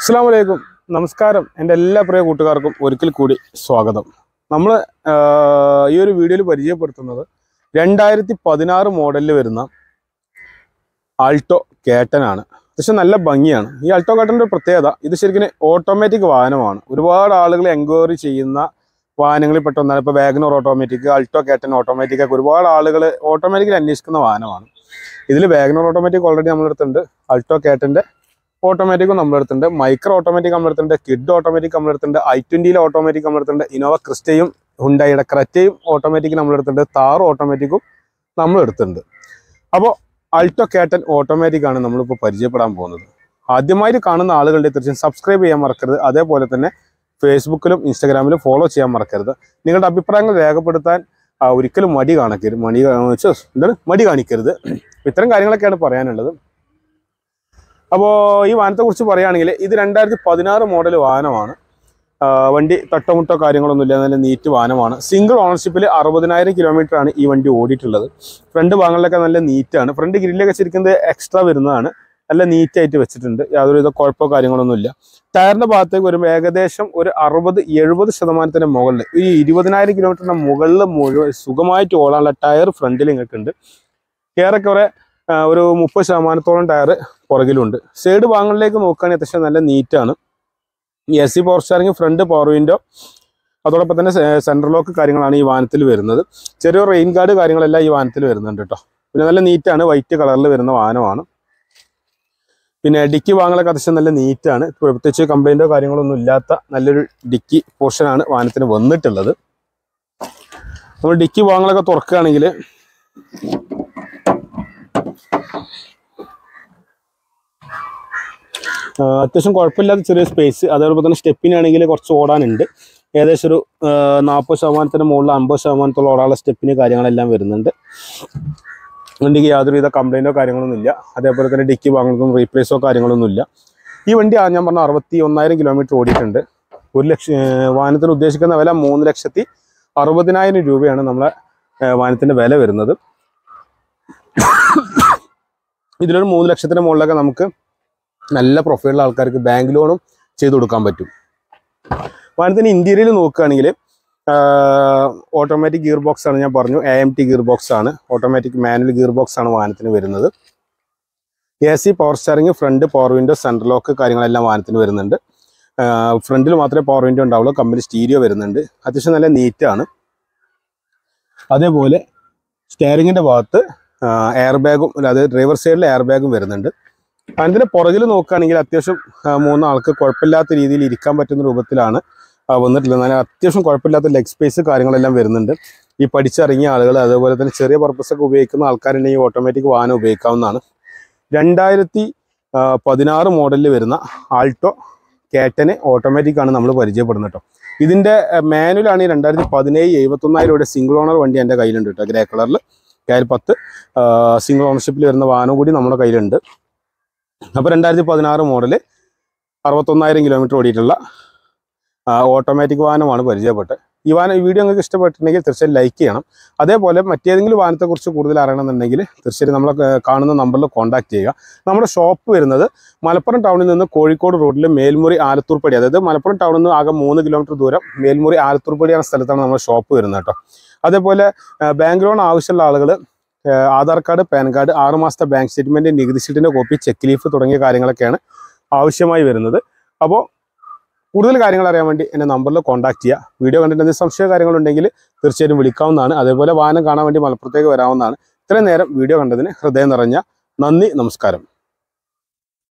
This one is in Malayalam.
അസ്സാം വലൈക്കും നമസ്കാരം എൻ്റെ എല്ലാ പ്രിയ കൂട്ടുകാർക്കും ഒരിക്കൽ കൂടി സ്വാഗതം നമ്മൾ ഈ ഒരു വീഡിയോയിൽ പരിചയപ്പെടുത്തുന്നത് രണ്ടായിരത്തി പതിനാറ് മോഡലിൽ വരുന്ന ആൾട്ടോ കേട്ടനാണ് പക്ഷെ നല്ല ഭംഗിയാണ് ഈ ആൾട്ടോ കേട്ടൻ്റെ ഒരു പ്രത്യേകത ഇത് ശരിക്കും ഓട്ടോമാറ്റിക് വാഹനമാണ് ഒരുപാട് ആളുകൾ എൻക്വയറി ചെയ്യുന്ന വാഹനങ്ങളിൽ പെട്ട ഒന്നാണ് ഇപ്പോൾ WagonR automatic Alto K ten automatic ഒക്കെ ഒരുപാട് ആളുകൾ ഓട്ടോമാറ്റിക്കിൽ അന്വേഷിക്കുന്ന വാഹനമാണ് ഇതിൽ വാഗനോർ ഓട്ടോമാറ്റിക് ഓൾറെഡി നമ്മളെടുത്തുണ്ട് ആൾട്ടോ കേട്ടൻ്റെ ഓട്ടോമാറ്റിക്കും നമ്മളെടുത്തുണ്ട് മൈക്രോ ഓട്ടോമാറ്റിക് നമ്മളെടുത്തുണ്ട് കിഡ് ഓട്ടോമാറ്റിക് നമ്മളെടുത്തുണ്ട് ഐ ട്വൻറ്റിയിലെ ഓട്ടോമാറ്റിക് നമ്മളെടുത്തുണ്ട് ഇനോവ ക്രിസ്റ്റയും ഹുണ്ടായിയുടെ ക്രറ്റയും ഓട്ടോമാറ്റിക് നമ്മളെടുത്തുണ്ട് താർ ഓട്ടോമാറ്റിക്കും നമ്മളെടുത്തുണ്ട് അപ്പോൾ അൾട്ടോ കേട്ടൻ ഓട്ടോമാറ്റിക് ആണ് നമ്മളിപ്പോൾ പരിചയപ്പെടാൻ പോകുന്നത് ആദ്യമായിട്ട് കാണുന്ന ആളുകളുടെ തീർച്ചയായും സബ്സ്ക്രൈബ് ചെയ്യാൻ മറക്കരുത് അതേപോലെ തന്നെ ഫേസ്ബുക്കിലും ഇൻസ്റ്റാഗ്രാമിലും ഫോളോ ചെയ്യാൻ മറക്കരുത് നിങ്ങളുടെ അഭിപ്രായങ്ങൾ രേഖപ്പെടുത്താൻ ആ, ഒരിക്കലും മടി കാണിക്കരുത് മടി കാ- ഛെ, എന്താണ് മടി കാണിക്കരുത് ഇത്തരം കാര്യങ്ങളൊക്കെയാണ് പറയാനുള്ളത് അപ്പോൾ ഈ വാഹനത്തെ കുറിച്ച് പറയുകയാണെങ്കിൽ ഇത് രണ്ടായിരത്തി പതിനാറ് മോഡൽ വാഹനമാണ് ആ, വണ്ടി തട്ടമുട്ടോ കാര്യങ്ങളൊന്നുമില്ല നല്ല നീറ്റ് വാഹനമാണ് സിംഗിൾ ഓണർഷിപ്പിൽ അറുപതിനായിരം കിലോമീറ്റർ ആണ് ഈ വണ്ടി ഓടിയിട്ടുള്ളത് ഫ്രണ്ട് ഭാഗങ്ങളിലൊക്കെ നല്ല നീറ്റാണ് ഫ്രണ്ട് ഗ്രില്ലൊക്കെ ശരിക്കും എക്സ്ട്രാ വരുന്നതാണ് നല്ല നീറ്റായിട്ട് വെച്ചിട്ടുണ്ട് യാതൊരുവിധ കുഴപ്പമോ കാര്യങ്ങളൊന്നുമില്ല ടയറിന്റെ ഭാഗത്തേക്ക് വരുമ്പോൾ ഏകദേശം ഒരു അറുപത് എഴുപത് ശതമാനത്തിന്റെ മുകളിൽ ഈ ഇരുപതിനായിരം കിലോമീറ്ററിന്റെ മുകളിൽ മുഴുവൻ സുഖമായിട്ട് ഓടാനുള്ള ടയർ ഫ്രണ്ടിൽ നിങ്ങൾക്കുണ്ട് ഏറെക്കുറെ ആ, ഒരു മുപ്പത് ശതമാനത്തോളം ടയർ പുറകിലുണ്ട് സൈഡ് ഭാഗങ്ങളിലേക്ക് നോക്കുകയാണെങ്കിൽ അത്യാവശ്യം നല്ല നീറ്റാണ് A C power steering front power window അതോടൊപ്പം തന്നെ സെൻട്രൽ ലോക്ക് കാര്യങ്ങളാണ് ഈ വാഹനത്തിൽ വരുന്നത് ചെറിയ റെയിൻ ഗാർഡ് കാര്യങ്ങളെല്ലാം ഈ വാഹനത്തിൽ വരുന്നുണ്ട് കേട്ടോ പിന്നെ നല്ല നീറ്റാണ് വൈറ്റ് കളറിൽ വരുന്ന വാഹനമാണ് പിന്നെ ഡിക്കി ഭാഗങ്ങളൊക്കെ അത്യാവശ്യം നല്ല നീറ്റാണ് പ്രത്യേകിച്ച് കംപ്ലൈൻറ്റോ കാര്യങ്ങളൊന്നും ഇല്ലാത്ത നല്ലൊരു ഡിക്കി പോർഷനാണ് വാഹനത്തിന് വന്നിട്ടുള്ളത് നമ്മൾ ഡിക്കി ഭാഗങ്ങളൊക്കെ തുറക്കുകയാണെങ്കിൽ ആ, അത്യാവശ്യം കുഴപ്പമില്ലാത്ത ചെറിയ സ്പേസ് അതേപോലെ തന്നെ സ്റ്റെപ്പിനാണെങ്കിൽ കുറച്ച് ഓടാനുണ്ട് ഏകദേശം ഒരു നാൽപ്പത് ശതമാനത്തിന് മുകളിൽ അമ്പത് ശതമാനത്തോളം ഓടാനുള്ള സ്റ്റെപ്പിന് കാര്യങ്ങളെല്ലാം വരുന്നുണ്ട് വണ്ടിക്ക് യാതൊരുവിധ കംപ്ലൈൻറ്റോ കാര്യങ്ങളൊന്നും ഇല്ല അതേപോലെ തന്നെ ഡിക്കി വാങ്ങുന്നതും റീപ്ലേസോ കാര്യങ്ങളൊന്നും ഇല്ല ഈ വണ്ടി ആ ഞാൻ പറഞ്ഞ അറുപത്തി ഒന്നായിരം കിലോമീറ്റർ ഓടിയിട്ടുണ്ട് ഒരു ലക്ഷം ഏർ വാഹനത്തിന് ഉദ്ദേശിക്കുന്ന വില മൂന്ന് ലക്ഷത്തി അറുപതിനായിരം രൂപയാണ് നമ്മളെ ഏർ വാഹനത്തിൻ്റെ വില വരുന്നത് ഇതിലൊരു മൂന്ന് ലക്ഷത്തിന് മുകളിലൊക്കെ നമുക്ക് നല്ല പ്രൊഫൈലുള്ള ആൾക്കാർക്ക് ബാങ്ക് ലോണും ചെയ്ത് കൊടുക്കാൻ പറ്റും വാഹനത്തിന് ഇന്റീരിയൽ നോക്കുകയാണെങ്കിൽ ഓട്ടോമാറ്റിക് ഗിയർ ബോക്സ് ആണ് ഞാൻ പറഞ്ഞു A M T gear box ആണ് ഓട്ടോമാറ്റിക് മാനുവൽ ഗിയർ ബോക്സ് ആണ് വാഹനത്തിന് വരുന്നത് A C power steering front power window central lock കാര്യങ്ങളെല്ലാം വാഹനത്തിന് വരുന്നുണ്ട് ഫ്രണ്ടിൽ മാത്രമേ പവർ വിൻഡോ ഉണ്ടാവുള്ളൂ കമ്പനി സ്റ്റീരിയോ വരുന്നുണ്ട് അത്യാവശ്യം നല്ല നീറ്റാണ് അതേപോലെ സ്റ്റിയറിങ്ങിൻ്റെ ഭാഗത്ത് എയർ ബാഗും അതായത് ഡ്രൈവർ സൈഡിൽ എയർ ബാഗും വരുന്നുണ്ട് അതിൻ്റെ പുറകിൽ നോക്കുകയാണെങ്കിൽ അത്യാവശ്യം ആ, മൂന്നാൾക്ക് കുഴപ്പമില്ലാത്ത രീതിയിൽ ഇരിക്കാൻ പറ്റുന്ന രൂപത്തിലാണ് ആ, വന്നിട്ടുള്ളത് നല്ല അത്യാവശ്യം കുഴപ്പമില്ലാത്ത ലെഗ് സ്പേസ് കാര്യങ്ങളെല്ലാം വരുന്നുണ്ട് ഈ പഠിച്ചിറങ്ങിയ ആളുകൾ അതേപോലെ തന്നെ ചെറിയ പർപ്പസ് ഒക്കെ ഉപയോഗിക്കുന്ന ആൾക്കാരുണ്ടെങ്കിൽ ഓട്ടോമാറ്റിക് വാഹനം ഉപയോഗിക്കാവുന്നതാണ് രണ്ടായിരത്തി പതിനാറ് മോഡലിൽ വരുന്ന ആൾട്ടോ കേറ്റന് ഓട്ടോമാറ്റിക് ആണ് നമ്മൾ പരിചയപ്പെടുന്നത് കേട്ടോ ഇതിൻ്റെ മാനുവലാണ് ഈ രണ്ടായിരത്തി പതിനേഴ് എഴുപത്തൊന്നായിരം രൂപയുടെ സിംഗിൾ ഓണർ വണ്ടി എൻ്റെ കയ്യിലുണ്ട് കേട്ടോ ഗ്രേ കളറിൽ കെ പത്ത് സിംഗിൾ ഓണർഷിപ്പിൽ വരുന്ന വാഹനം കൂടി നമ്മുടെ കയ്യിലുണ്ട് അപ്പോൾ രണ്ടായിരത്തി പതിനാറ് മോഡല് അറുപത്തൊന്നായിരം കിലോമീറ്റർ ഓടിയിട്ടുള്ള ഓട്ടോമാറ്റിക് വാഹനമാണ് പരിചയപ്പെട്ടത് ഈ വാഹനം ഈ വീഡിയോ നിങ്ങൾക്ക് ഇഷ്ടപ്പെട്ടിട്ടുണ്ടെങ്കിൽ തീർച്ചയായും ലൈക്ക് ചെയ്യണം അതേപോലെ മറ്റേതെങ്കിലും വാഹനത്തെക്കുറിച്ച് കൂടുതൽ അറിയണമെന്നുണ്ടെങ്കിൽ തീർച്ചയായും നമ്മളെ ഏർ, കാണുന്ന നമ്പറിൽ കോൺടാക്ട് ചെയ്യുക നമ്മുടെ ഷോപ്പ് വരുന്നത് മലപ്പുറം ടൗണിൽ നിന്ന് കോഴിക്കോട് റോഡിൽ മേൽമുറി ആലത്തൂർപ്പടി അതായത് മലപ്പുറം ടൗണിൽ നിന്ന് ആകെ മൂന്ന് കിലോമീറ്റർ ദൂരം മേൽമുറി ആലത്തൂർപ്പടി എന്ന സ്ഥലത്താണ് നമ്മുടെ ഷോപ്പ് വരുന്നത് കേട്ടോ അതേപോലെ ഏർ, ബാങ്ക് ലോൺ ആവശ്യമുള്ള ആളുകൾ ഏഹ് ആധാർ കാർഡ് പാൻ കാർഡ് ആറ് മാസത്തെ ബാങ്ക് സ്റ്റേറ്റ്മെന്റ് നികുതി ഷീറ്റിന്റെ കോപ്പി ചെക്ക് ലീഫ് തുടങ്ങിയ കാര്യങ്ങളൊക്കെയാണ് ആവശ്യമായി വരുന്നത് അപ്പോൾ കൂടുതൽ കാര്യങ്ങൾ അറിയാൻ വേണ്ടി എന്നെ നമ്പറിൽ കോൺടാക്ട് ചെയ്യുക വീഡിയോ കണ്ടിട്ട് എന്തെങ്കിലും സംശയ കാര്യങ്ങളുണ്ടെങ്കിൽ തീർച്ചയായും വിളിക്കാവുന്നതാണ് അതേപോലെ വാഹനം കാണാൻ വേണ്ടി മലപ്പുറത്തേക്ക് വരാവുന്നതാണ് ഇത്രയും നേരം വീഡിയോ കണ്ടതിന് ഹൃദയം നിറഞ്ഞ നന്ദി നമസ്കാരം